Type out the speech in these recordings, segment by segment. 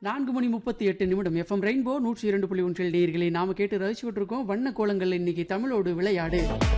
நான்கு மணி முப்பத்தி எட்டு நிமிடம் எஃப்எம் ரெயின்போ நூற்றி இரண்டு புள்ளி ஒன்றில் நேயர்களை நாம கேட்டு ரசிச்சுட்டு இருக்கோம் வண்ண கோலங்கள் இன்னைக்கு தமிழோடு விளையாடு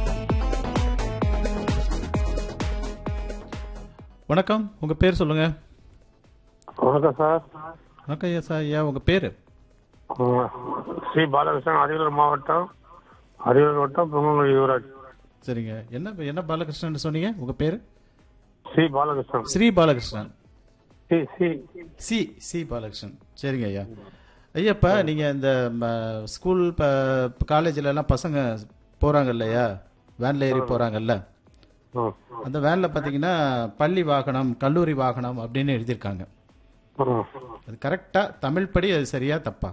வணக்கம் உங்க பேர் சொல்லுங்க வணக்கம் சார் வணக்கம் ஐயா சார் ஐயா உங்க பேரு ஆ, ஸ்ரீ பாலகிருஷ்ணன் அரியலூர் மாவட்டம் அரியலூர் வட்டம் பொங்கல் யுவராஜ் சரிங்க என்ன என்ன பாலகிருஷ்ணன் சொன்னீங்க உங்க பேரு Sri Balakrishnan Sri Balakrishnan C C C C Balakrishnan சரிங்க ஐயா ஐயாப்பா நீங்க இந்த ம, ஸ்கூல் ப- காலேஜ்ல எல்லாம் பசங்க போறாங்க இல்லையா வேன்ல ஏறி போறாங்கல்ல ஆ, அந்த வேன்ல பாத்தீங்கன்னா பள்ளி வாகனம் கல்லூரி வாகனம் அப்படின்னு எழுதியிருக்காங்க ஆ. அது கரெக்டா தமிழ் படி அது சரியா தப்பா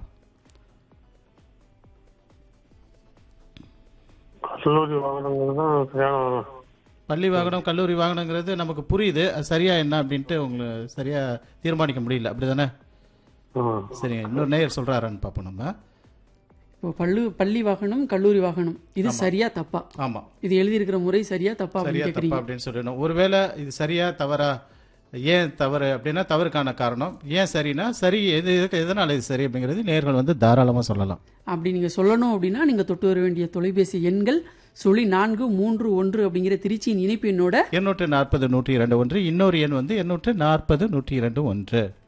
கல்லூரி வாகனங்கள் தான் சரியான வாகனம். பள்ளி வாகனம் கல்லூரி வாகனங்கிறது நமக்கு புரியுது அது சரியா என்ன அப்படின்ட்டு உங்களுக்கு சரியா தீர்மானிக்க முடியல அப்படிதானே ஆ. சரிங்க இன்னொரு நேயர் சொல்றாரான்னு பார்ப்போம் நம்ம இப்போ பள்ளு பள்ளி வாகனம் கல்லூரி வாகனம் இது சரியா தப்பா ஆமா இது எழுதியிருக்கிற முறை சரியா தப்பா சரியா அப்படின்னு தப்பா கேக்குறீங்க அப்படின்னு சொல்லணும் ஒருவேளை இது சரியா தவறா ஏன் தவறு அப்படின்னா தவறுக்கான காரணம் ஏன் சரினா சரி எது எதுக்கு எதனால இது சரி அப்படிங்கிறது நேர்கள் வந்து தாராளமா சொல்லலாம் அப்படி நீங்க சொல்லணும் அப்படின்னா நீங்க தொட்டு வர வேண்டிய தொலைபேசி எண்கள் சுழி நான்கு மூன்று ஒன்று அப்படிங்கிற திருச்சியின் இணைப்பு எண்ணோட எண்ணூற்று நாற்பது நூற்றி இரண்டு ஒன்று இன்னொரு எண் வந்து எண்ணூற்று நாற்பது நூற்றி இரண்டு ஒன்று